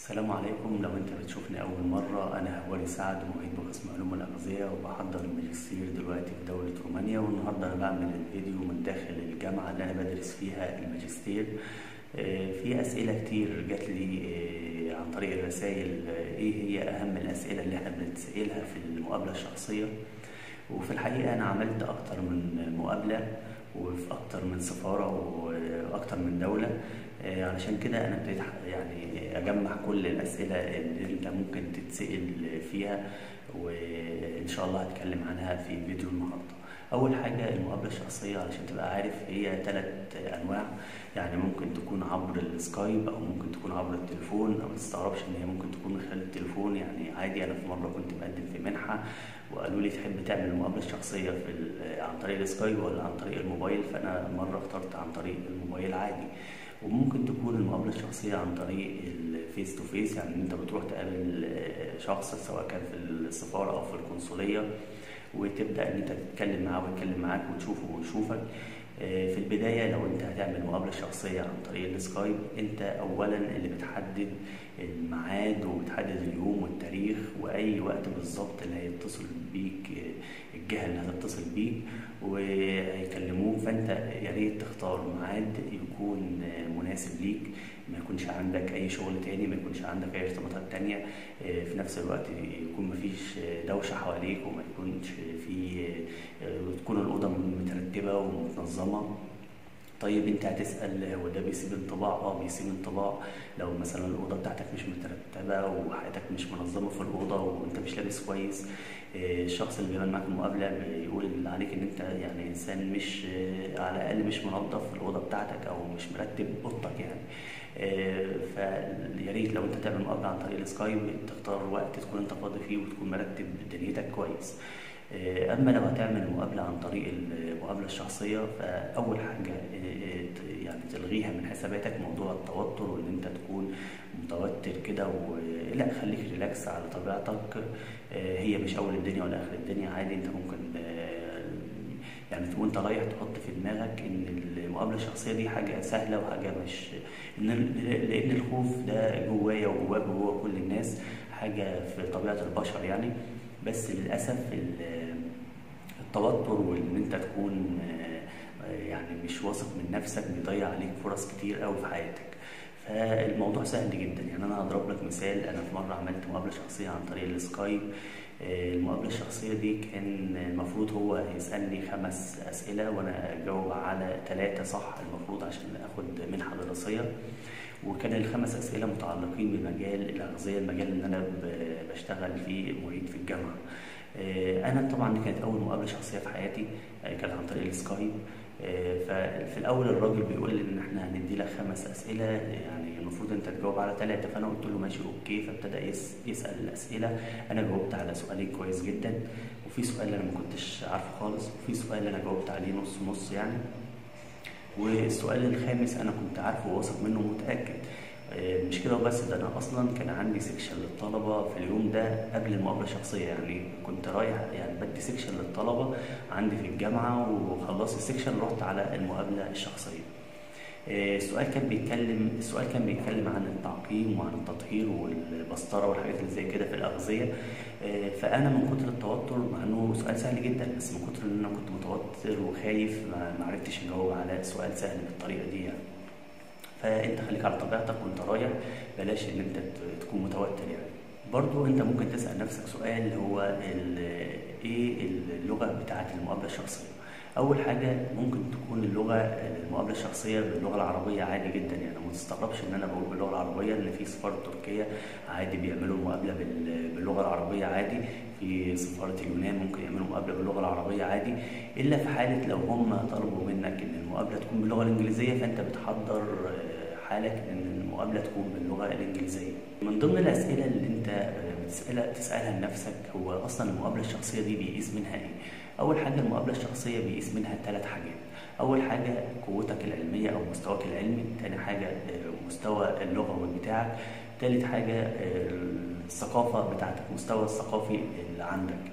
السلام عليكم لو انت بتشوفني اول مرة انا هواري سعد معيد بقسم علوم الاغذية وبحضر الماجستير دلوقتي في دولة رومانيا والنهاردة انا بعمل الفيديو من داخل الجامعة اللي انا بدرس فيها الماجستير آه، في اسئلة كتير جات لي آه، عن طريق الرسائل آه، ايه هي اهم الاسئلة اللي احنا بنتسألها في المقابلة الشخصية وفي الحقيقة انا عملت اكتر من مقابلة وفي اكتر من سفارة واكتر من دولة آه، علشان كده انا ابتديت ح- يعني اجمع كل الاسئله اللي انت ممكن تتسال فيها وان شاء الله هتكلم عنها في فيديو النهارده اول حاجه المقابله الشخصيه علشان تبقى عارف هي ثلاث انواع يعني ممكن تكون عبر السكايب او ممكن تكون عبر التليفون او ما تستغربش ان هي ممكن تكون من خلال التليفون يعني عادي انا في مره كنت مقدم في منحه وقالوا لي تحب تعمل المقابله الشخصيه في ال- عن طريق السكايب ولا عن طريق الموبايل فانا مره اخترت عن طريق الموبايل عادي وممكن تكون المقابلة الشخصية عن طريق الفيس تو فيس يعني ان انت بتروح تقابل آه، شخص سواء كان في السفارة او في القنصلية وتبدأ ان انت تتكلم معاه ويتكلم معاك وتشوفه ويشوفك آه، في البداية لو انت هتعمل مقابلة شخصية عن طريق السكايب انت اولا اللي بتحدد الميعاد وبتحدد اليوم والتاريخ واي وقت بالظبط اللي هيتصل بيك آه، الجهة اللي هتتصل بيك وهيكلموك فانت يا ريت تختار ميعاد يكون آه، مناسب ليك ما يكونش عندك اي شغل تاني ما يكونش عندك اي ارتباطات تانية آه، في نفس الوقت يكون مفيش آه، دوشة حواليك وما يكونش في آه، وتكون الأوضة مترتبة ومتنظمة طيب انت هتسأل هو ده بيسيب انطباع اه بيسيب انطباع لو مثلا الأوضة بتاعتك مش مترتبة وحياتك مش منظمة في الأوضة وانت مش لابس كويس آه، الشخص اللي بيعمل معاك المقابلة بيقول عليك ان انت يعني انسان مش آه، على الأقل مش منظف الأوضة بتاعتك او مش مرتب أوضتك يعني آه، فيا ريت لو انت تعمل مقابلة عن طريق السكايب تختار وقت تكون انت فاضي فيه وتكون مرتب دنيتك كويس آه، اما لو هتعمل مقابله عن طريق المقابله الشخصيه فاول حاجه آه، ت- يعني تلغيها من حساباتك موضوع التوتر وان انت تكون متوتر كده ولا خليك ريلاكس على طبيعتك آه، هي مش اول الدنيا ولا اخر الدنيا عادي انت ممكن آه، يعني وانت رايح تحط في دماغك ان المقابله الشخصيه دي حاجه سهله وحاجه مش إن ال- لان الخوف ده جوايا وجواك وجوا كل الناس حاجه في طبيعه البشر يعني بس للاسف ال- التوتر وان انت تكون آه، آه، يعني مش واثق من نفسك بيضيع عليك فرص كتير قوي في حياتك فالموضوع سهل جدا يعني انا هضرب لك مثال انا في مره عملت مقابله شخصيه عن طريق السكايب آه، المقابله الشخصيه دي كان المفروض هو يسالني خمس اسئله وانا اجاوب على ثلاثه صح المفروض عشان اخد منحه دراسيه وكان الخمس اسئله متعلقين بمجال الاغذيه المجال اللي انا ب- بشتغل فيه معيد في الجامعه آه، انا طبعا دي كانت اول مقابله شخصيه في حياتي آه، كانت عن طريق السكايب آه، ففي الاول الراجل بيقول لي ان احنا هندي لك خمس اسئله يعني المفروض انت تجاوب على ثلاثه فانا قلت له ماشي اوكي فابتدى يس- يسال الاسئله انا جاوبت على سؤالين كويس جدا وفي سؤال انا ما كنتش عارفه خالص وفي سؤال انا جاوبت عليه نص نص يعني والسؤال الخامس انا كنت عارفه وواثق منه ومتاكد آه، مش كده وبس ده انا اصلا كان عندي سيكشن للطلبه في اليوم ده قبل المقابله الشخصيه يعني كنت رايح يعني بدي سيكشن للطلبه عندي في الجامعه وخلصت السيكشن رحت على المقابله الشخصيه آه، السؤال كان بيتكلم السؤال كان بيتكلم عن التعقيم وعن التطهير والبسطره والحاجات اللي زي كده في الاغذيه آه، فانا من كتر التوتر مع انه سؤال سهل جدا بس من كتر ان انا كنت متوتر وخايف ما ما عرفتش اجاوب على سؤال سهل بالطريقه دي يعني فانت خليك على طبيعتك وانت رايح بلاش ان انت ت- تكون متوتر يعني برضو انت ممكن تسأل نفسك سؤال هو ال- ايه اللغة بتاعت المقابلة الشخصية اول حاجة ممكن تكون اللغة المقابلة الشخصية باللغة العربية عادي جدا يعني ما تستغربش ان انا بقول باللغة العربية ان في سفارة تركيا عادي بيعملوا المقابلة بال- باللغة العربية عادي في سفارة اليونان ممكن يعملوا مقابلة باللغة العربية عادي الا في حالة لو هم طلبوا منك ان المقابلة تكون باللغة الانجليزية فانت بتحضر آه، حالك ان المقابله تكون باللغه الانجليزيه. من ضمن الاسئله اللي انت بتسالها تسالها لنفسك هو اصلا المقابله الشخصيه دي بيقيس منها ايه؟ اول حاجه المقابله الشخصيه بيقيس منها ثلاث حاجات. اول حاجه قوتك العلميه او مستواك العلمي، ثاني حاجه آه، مستوى اللغوي بتاعك، ثالث حاجه آه، الثقافه بتاعتك، المستوى الثقافي اللي عندك.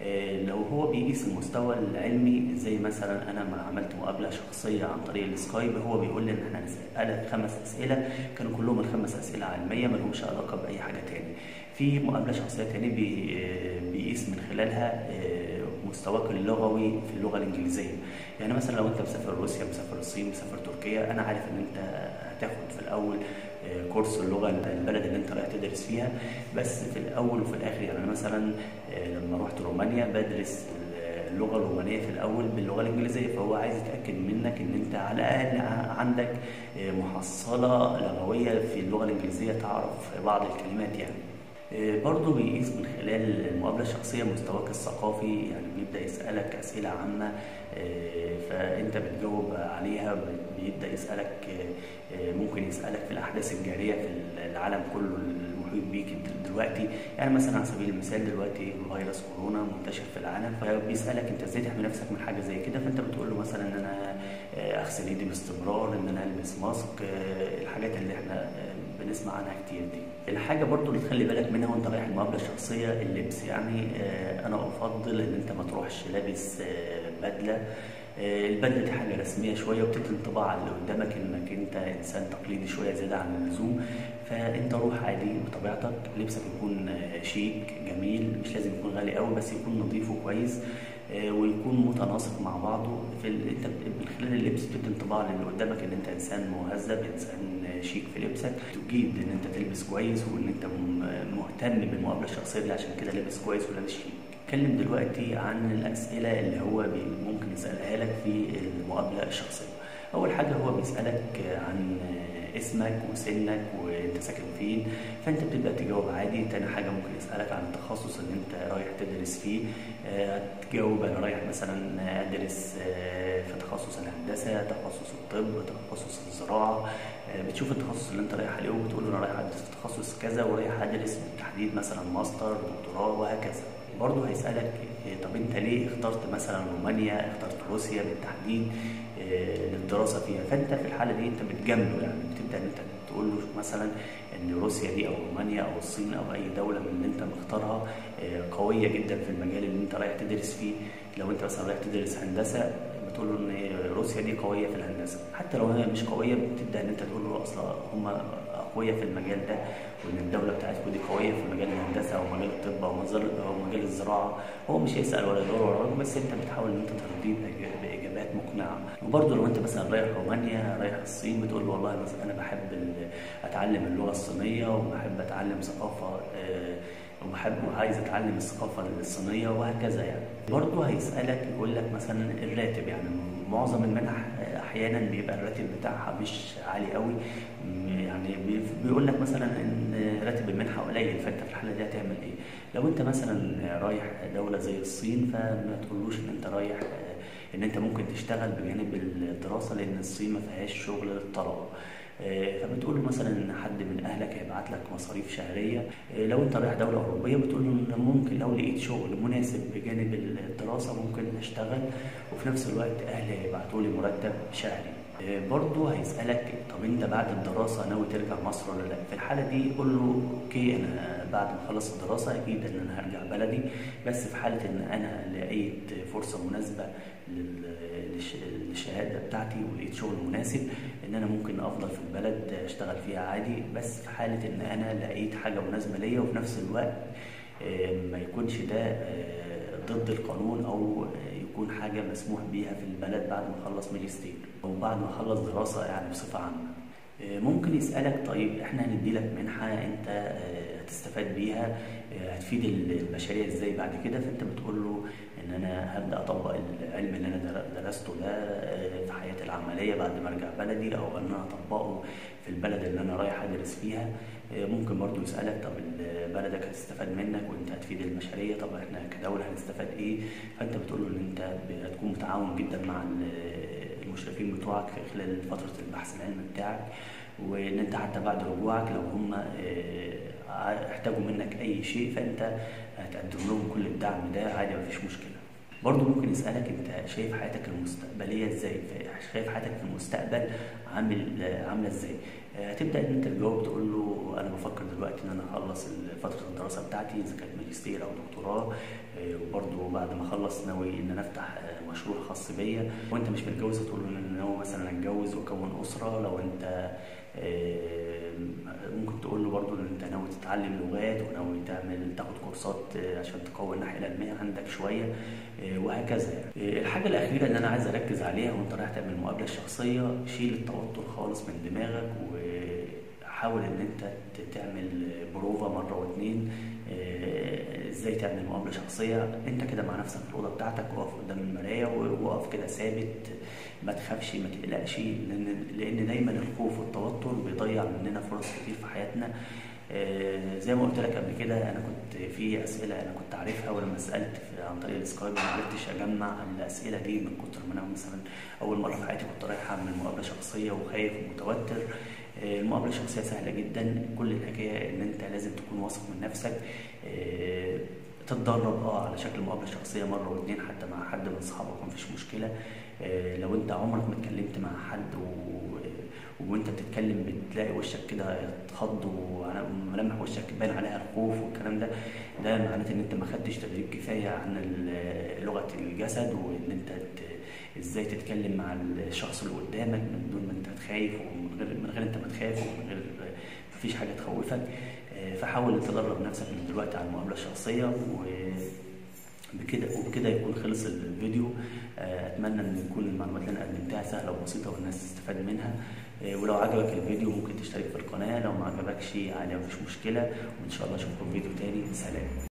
آه، لو هو بيقيس المستوى العلمي زي مثلا انا ما عملت مقابله شخصيه عن طريق السكايب هو بيقول لي ان احنا هنسالك خمس اسئله كانوا كلهم الخمس اسئله علميه ما لهمش علاقه باي حاجه تاني في مقابله شخصيه تاني بي آه، بيقيس من خلالها آه، مستواك اللغوي في اللغه الانجليزيه يعني مثلا لو انت مسافر روسيا مسافر الصين مسافر تركيا انا عارف ان انت هتاخد في الاول آه، كورس اللغه البلد اللي انت رايح تدرس فيها بس في الاول وفي الاخر يعني أنا مثلا آه، لما رحت رومانيا بدرس اللغه الرومانيه في الاول باللغه الانجليزيه فهو عايز يتاكد منك ان انت على الاقل ع- عندك آه، محصله لغويه في اللغه الانجليزيه تعرف بعض الكلمات يعني آه، برضه بيقيس من خلال المقابلة الشخصية مستواك الثقافي يعني بيبدأ يسألك أسئلة عامة آه، فأنت بتجاوب عليها بيبدأ يسألك آه، آه، ممكن يسألك في الأحداث الجارية في العالم كله المحيط بيك دلوقتي يعني مثلا على سبيل المثال دلوقتي فيروس كورونا منتشر في العالم فبيسألك أنت إزاي تحمي نفسك من حاجة زي كده فأنت بتقول له مثلا إن أنا آه، أغسل إيدي باستمرار إن أنا ألبس ماسك آه، الحاجات اللي إحنا آه، بنسمع عنها كتير دي الحاجة برضو اللي تخلي بالك منها وانت رايح المقابلة الشخصية اللبس يعني آه، انا افضل ان انت ما تروحش لابس آه، بدلة آه، البدلة دي حاجة رسمية شوية وبتدي انطباع على اللي قدامك انك انت انسان تقليدي شوية زيادة عن اللزوم فانت روح عادي بطبيعتك لبسك يكون آه، شيك جميل مش لازم يكون غالي قوي بس يكون نظيف وكويس آه، ويكون متناسق مع بعضه في ال... انت بت- من خلال اللبس بتدي انطباع للي قدامك ان انت انسان مهذب انسان آه، شيك في لبسك تجيد ان انت تلبس كويس وان انت م- مهتم بالمقابله الشخصيه دي عشان كده لابس كويس ولابس شيك اتكلم دلوقتي عن الاسئله اللي هو بي- ممكن يسالها لك في المقابله الشخصيه اول حاجه هو بيسالك عن اسمك وسنك وانت ساكن فين فانت بتبدا تجاوب عادي تاني حاجه ممكن يسالك عن التخصص اللي انت رايح تدرس فيه آه، هتجاوب انا رايح مثلا ادرس آه، في تخصص الهندسه تخصص الطب تخصص الزراعه آه، بتشوف التخصص اللي انت رايح عليه وبتقول له انا رايح ادرس في تخصص كذا ورايح ادرس بالتحديد مثلا ماستر دكتوراه وهكذا برضه هيسألك إيه، طب انت ليه اخترت مثلا رومانيا اخترت روسيا بالتحديد إيه، للدراسة فيها فانت في الحالة دي انت بتجامله يعني بتبدأ ان انت تقول له مثلا ان روسيا دي او رومانيا او الصين او اي دولة من اللي انت مختارها إيه، قوية جدا في المجال اللي انت رايح تدرس فيه لو انت مثلا رايح تدرس هندسة بتقول له ان روسيا دي قوية في الهندسة حتى لو هي مش قوية بتبدأ ان انت تقول له اصلا هم اقوياء في المجال ده وان الدوله بتاعتكم دي قويه في مجال الهندسه او مجال الطب او مجال او مجال الزراعه هو مش هيسال ولا يدور وراك بس انت بتحاول ان انت ترضيه بإج- باجابات مقنعه وبرضه لو انت مثلا رايح رومانيا رايح الصين بتقول له والله مثلا انا بحب ال- اتعلم اللغه الصينيه وبحب اتعلم ثقافه آه، وبحب وعايز اتعلم الثقافه الصينيه وهكذا يعني برضه هيسالك يقول لك مثلا الراتب يعني معظم المنح احيانا بيبقى الراتب بتاعها مش عالي قوي م- يعني بي- بيقول لك مثلا ان راتب المنحه قليل فانت في الحاله دي هتعمل ايه لو انت مثلا رايح دوله زي الصين فما تقولوش ان انت رايح آه، ان انت ممكن تشتغل بجانب الدراسه لان الصين ما فيهاش شغل للطلبه آه، فبتقول له مثلا ان حد من اهلك هيبعت لك مصاريف شهريه آه، لو انت رايح دوله اوروبيه بتقول له ان ممكن لو لقيت شغل مناسب بجانب الدراسه ممكن اشتغل وفي نفس الوقت اهلي هيبعتوا لي مرتب شهري آه، برضه هيسألك طب انت بعد الدراسة ناوي ترجع مصر ولا لا؟ في الحالة دي قول له اوكي انا بعد ما اخلص الدراسة اكيد ان انا هرجع بلدي بس في حالة ان انا لقيت فرصة مناسبة لل- للش- للشهادة بتاعتي ولقيت شغل مناسب ان انا ممكن افضل في البلد اشتغل فيها عادي بس في حالة ان انا لقيت حاجة مناسبة ليا وفي نفس الوقت آه، ما يكونش ده آه، ضد القانون او آه، يكون حاجه مسموح بيها في البلد بعد ما اخلص ماجستير او بعد ما اخلص دراسه يعني بصفه عامه آه، ممكن يسالك طيب احنا هندي لك منحه انت آه، هتستفاد بيها آه، هتفيد البشريه ازاي بعد كده فانت بتقول له ان انا هبدا اطبق العلم اللي انا در- درسته ده آه، في حياتي العمليه بعد ما ارجع بلدي او ان انا اطبقه في البلد اللي انا رايح ادرس فيها آه، ممكن برضو يسألك طب ال- بلدك هتستفاد منك وانت هتفيد البشرية طب احنا كدولة هنستفاد ايه فانت بتقول له ان انت ب- هتكون متعاون جدا مع ال- المشرفين بتوعك خلال فترة البحث العلمي بتاعك وان انت حتى بعد رجوعك لو هم آه، احتاجوا منك اي شيء فانت هتقدم لهم كل الدعم ده عادي مفيش مشكلة برضه ممكن يسالك انت شايف حياتك المستقبليه ازاي شايف حياتك في المستقبل عامل عامله ازاي هتبدا ان انت تجاوب تقول له انا بفكر دلوقتي ان انا اخلص فتره الدراسه بتاعتي اذا كانت ماجستير او دكتوراه وبرضه بعد ما اخلص ناوي ان انا افتح مشروع خاص بيا وانت مش متجوز هتقول له ان انا ناوي مثلا اتجوز واكون اسره لو انت ممكن تقول له برضه ان انت ناوي تتعلم لغات وناوي تعمل تاخد كورسات عشان تقوي الناحيه العلميه عندك شويه وهكذا يعني. الحاجه الاخيره اللي انا عايز اركز عليها وانت رايح تعمل المقابله الشخصيه شيل التوتر خالص من دماغك وحاول ان انت تعمل بروفا مره واتنين ازاي تعمل مقابله شخصيه انت كده مع نفسك في الاوضه بتاعتك واقف قدام المرايه وواقف كده ثابت ما تخافش ما تقلقش لان لان دايما الخوف والتوتر بيضيع مننا فرص كتير في حياتنا زي ما قلت لك قبل كده انا كنت في اسئله انا كنت عارفها ولما سالت عن طريق السكايب ما عرفتش اجمع الاسئله دي من كتر ما انا مثلا اول مره في حياتي كنت رايح اعمل مقابله شخصيه وخايف ومتوتر المقابله الشخصيه سهله جدا كل الحكايه ان انت لازم تكون واثق من نفسك تتدرب اه على شكل مقابله شخصيه مره واثنين حتى مع حد من اصحابك مفيش مشكله لو انت عمرك ما اتكلمت مع حد و... وانت بتتكلم بتلاقي وشك كده اتخض وملامح وشك باين عليها الخوف والكلام ده ده معناته ان انت ما خدتش تدريب كفايه عن لغه الجسد وان انت ازاي تتكلم مع الشخص اللي قدامك من دون ما انت خايف ومن غير من غير انت ما تخاف ومن غير مفيش حاجه تخوفك فحاول تدرب نفسك من دلوقتي على المقابله الشخصيه و بكده وبكده يكون خلص الفيديو اتمنى ان يكون المعلومات اللي انا قدمتها سهله وبسيطه والناس تستفاد منها ولو عجبك الفيديو ممكن تشترك في القناه لو ما عجبكش عادي مفيش مشكله وان شاء الله اشوفكم في فيديو تاني سلام